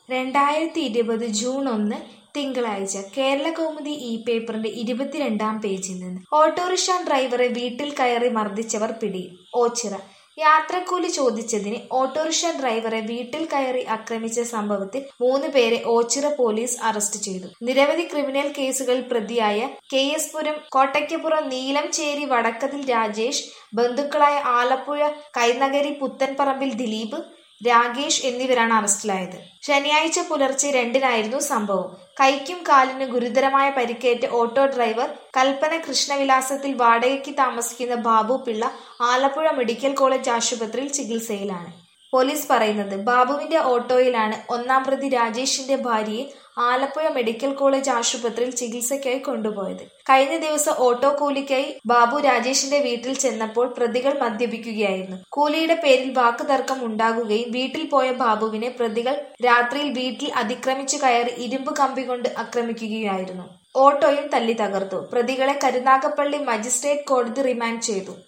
രണ്ടായിരത്തി ഇരുപത് ജൂൺ ഒന്ന് തിങ്കളാഴ്ച കേരളകൗമുദി ഈ പേപ്പറിന്റെ ഇരുപത്തിരണ്ടാം പേജിൽ നിന്ന് ഓട്ടോറിക്ഷ ഡ്രൈവറെ വീട്ടിൽ കയറി മർദ്ദിച്ചവർ പിടിയിൽ ഓച്ചിറ യാത്രക്കൂലി ചോദിച്ചതിന് ഓട്ടോറിക്ഷ ഡ്രൈവറെ വീട്ടിൽ കയറി ആക്രമിച്ച സംഭവത്തിൽ മൂന്ന് പേരെ ഓച്ചിറ പോലീസ് അറസ്റ്റ് ചെയ്തു നിരവധി ക്രിമിനൽ കേസുകളിൽ പ്രതിയായ കെ എസ് പുരം കോട്ടയ്ക്കപ്പുറം നീലംചേരി വടക്കതിൽ രാജേഷ് ബന്ധുക്കളായ ആലപ്പുഴ കൈനഗരി പുത്തൻപറമ്പിൽ ദിലീപ് രാകേഷ് എന്നിവരാണ് അറസ്റ്റിലായത് ശനിയാഴ്ച പുലർച്ചെ രണ്ടിനായിരുന്നു സംഭവം കൈക്കും കാലിനും ഗുരുതരമായ പരിക്കേറ്റ ഓട്ടോ ഡ്രൈവർ കൽപ്പന കൃഷ്ണവിലാസത്തിൽ വാടകയ്ക്ക് താമസിക്കുന്ന ബാബു പിള്ള ആലപ്പുഴ മെഡിക്കൽ കോളേജ് ആശുപത്രിയിൽ ചികിത്സയിലാണ് പോലീസ് പറയുന്നത് ബാബുവിന്റെ ഓട്ടോയിലാണ് ഒന്നാം പ്രതി രാജേഷിന്റെ ഭാര്യയെ ആലപ്പുഴ മെഡിക്കൽ കോളേജ് ആശുപത്രിയിൽ ചികിത്സയ്ക്കായി കൊണ്ടുപോയത് കഴിഞ്ഞ ദിവസം ഓട്ടോ കൂലിക്കായി ബാബു രാജേഷിന്റെ വീട്ടിൽ ചെന്നപ്പോൾ പ്രതികൾ മദ്യപിക്കുകയായിരുന്നു കൂലിയുടെ പേരിൽ വാക്കുതർക്കം ഉണ്ടാകുകയും വീട്ടിൽ പോയ ബാബുവിനെ പ്രതികൾ രാത്രിയിൽ വീട്ടിൽ അതിക്രമിച്ചു കയറി ഇരുമ്പ് കമ്പി കൊണ്ട് ആക്രമിക്കുകയായിരുന്നു ഓട്ടോയും തല്ലി തകർത്തു പ്രതികളെ കരുനാഗപ്പള്ളി മജിസ്ട്രേറ്റ് കോടതി റിമാൻഡ് ചെയ്തു